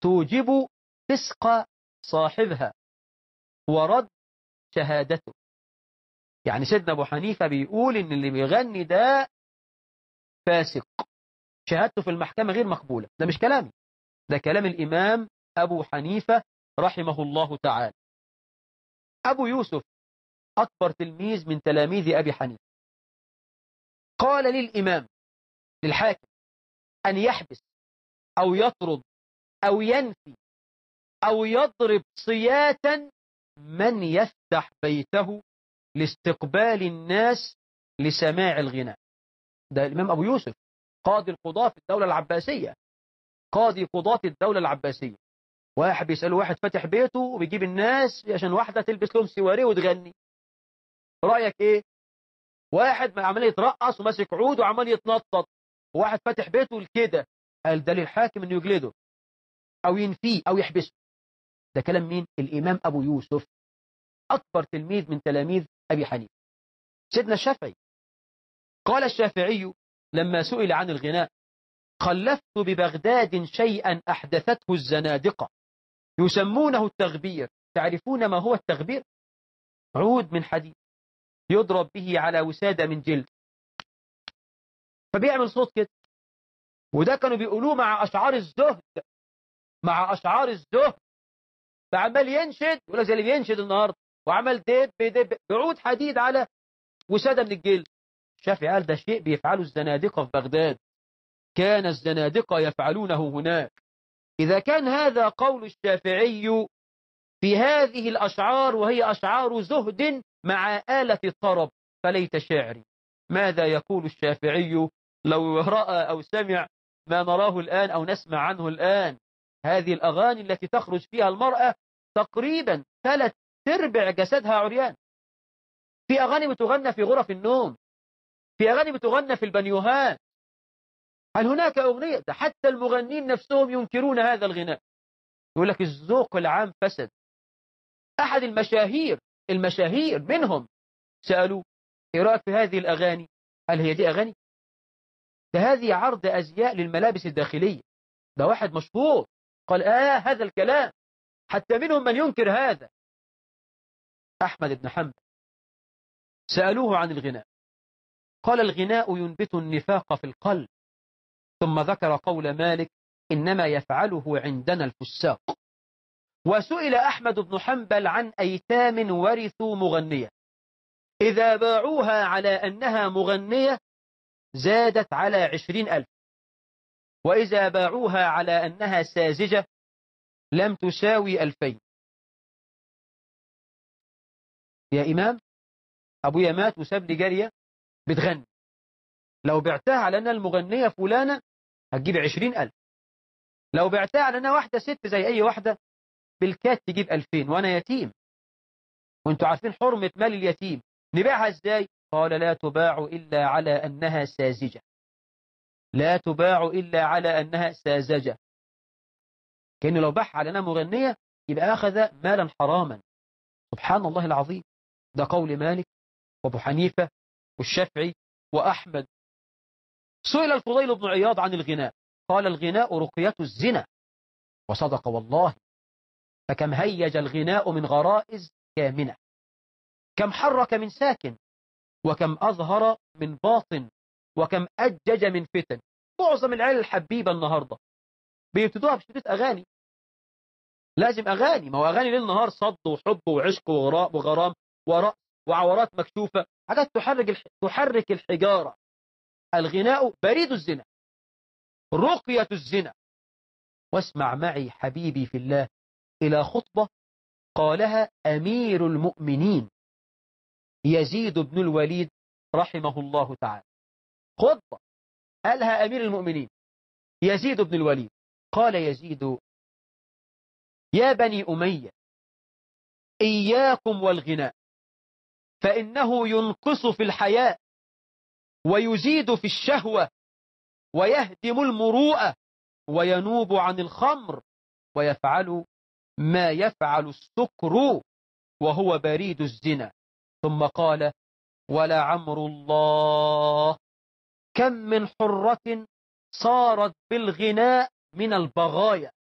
توجب فسق صاحبها ورد شهادته يعني سيدنا أبو حنيفة بيقول إن اللي بيغني ده فاسق شهادته في المحكمة غير مقبولة ده مش كلامي ده كلام الإمام أبو حنيفة رحمه الله تعالى أبو يوسف أكبر تلميذ من تلاميذ أبي حنيفة قال للإمام للحاكم أن يحبس أو يطرد أو ينفي أو يضرب صياتا من يفتح بيته لاستقبال الناس لسماع الغناء ده الإمام أبو يوسف قاضي القضاة في الدولة العباسية قاضي قضاة الدولة العباسية واحد بيسأله واحد فاتح بيته وبيجيب الناس عشان واحدة تلبس لهم سواريه وتغني رأيك ايه واحد عمال يترقص وماسك عود وعمال يتنطط وواحد فاتح بيته لكده قال ده للحاكم انه يجلده او ينفيه او يحبسه ده كلام مين الامام ابو يوسف اكبر تلميذ من تلاميذ ابي حنيفه سيدنا الشافعي قال الشافعي لما سئل عن الغناء خلفت ببغداد شيئا احدثته الزنادقه يسمونه التغبير تعرفون ما هو التغبير عود من حديد يضرب به على وسادة من جلد فبيعمل صوت كده وده كانوا بيقولوه مع أشعار الزهد مع أشعار الزهد فعمال ينشد ولا زي اللي بينشد النهارده وعمل دب دب بعود حديد على وسادة من الجلد الشافعي قال ده شيء بيفعله الزنادقة في بغداد كان الزنادقة يفعلونه هناك إذا كان هذا قول الشافعي في هذه الأشعار وهي أشعار زهد مع آلة الطرب فليت شعري ماذا يقول الشافعي لو رأى أو سمع ما نراه الآن أو نسمع عنه الآن هذه الأغاني التي تخرج فيها المرأة تقريبا ثلاث تربع جسدها عريان في أغاني بتغنى في غرف النوم في أغاني بتغنى في البنيوهات هل هناك أغنية ده حتى المغنين نفسهم ينكرون هذا الغناء يقول لك الذوق العام فسد أحد المشاهير المشاهير منهم سألوا إيه رأيك في هذه الأغاني هل هي دي أغاني ده هذه عرض أزياء للملابس الداخلية ده واحد مشهور قال آه هذا الكلام حتى منهم من ينكر هذا أحمد بن حنبل سألوه عن الغناء قال الغناء ينبت النفاق في القلب ثم ذكر قول مالك إنما يفعله عندنا الفساق وسئل أحمد بن حنبل عن أيتام ورثوا مغنية إذا باعوها على أنها مغنية زادت على عشرين ألف وإذا باعوها على أنها ساذجة لم تساوي ألفين يا إمام أبويا مات وساب لي جارية بتغني لو بعتها على أنها المغنية فلانة هتجيب عشرين ألف لو بعتها على أنها واحدة ست زي أي واحدة بالكات تجيب ألفين وأنا يتيم وانتوا عارفين حرمة مال اليتيم نبيعها ازاي قال لا تباع إلا على أنها ساذجة لا تباع إلا على أنها ساذجة كأنه لو باعها على أنها مغنية يبقى أخذ مالا حراما سبحان الله العظيم ده قول مالك وابو حنيفة والشافعي وأحمد سئل الفضيل بن عياض عن الغناء قال الغناء رقية الزنا وصدق والله فكم هيج الغناء من غرائز كامنة كم حرك من ساكن وكم أظهر من باطن وكم أجج من فتن معظم العيال الحبيبة النهاردة بيبتدوها بشريط أغاني لازم أغاني ما هو أغاني ليل نهار صد وحب وعشق وغراء وغرام ورأس وعورات مكشوفة حاجات تحرك الح... تحرك الحجارة الغناء بريد الزنا رقية الزنا واسمع معي حبيبي في الله إلى خطبة قالها أمير المؤمنين يزيد بن الوليد رحمه الله تعالى خطبة قالها أمير المؤمنين يزيد بن الوليد قال يزيد يا بني أمية إياكم والغناء فإنه ينقص في الحياء ويزيد في الشهوة ويهدم المروءة وينوب عن الخمر ويفعل ما يفعل السكر وهو بريد الزنا ثم قال ولا عمر الله كم من حرة صارت بالغناء من البغايا